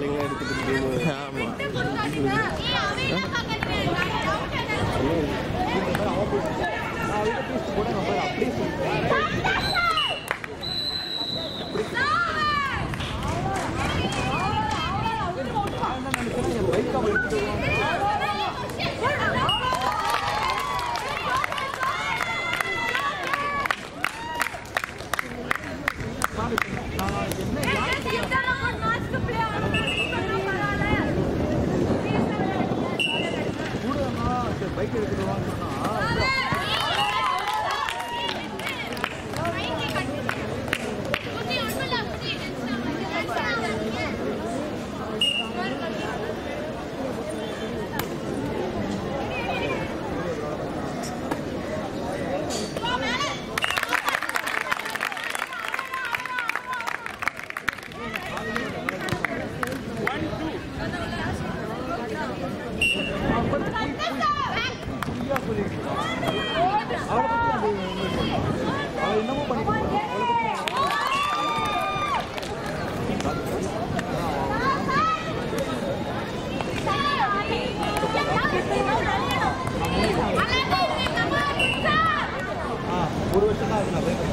பிள்ளைங்களாம் எடுத்துட்டு போய் ஆமாம் பைக் எடுத்துட்டு வான்னு சொன்னா ஃப்ரீயா சொல்லிட்டு அவளை பத்தி அது உங்களுக்கு அவள் என்னமோ பண்ணிட்டு போறா. அவளை பத்தி ஆ ஒரு வருஷம் தான் ஆகுது நான் break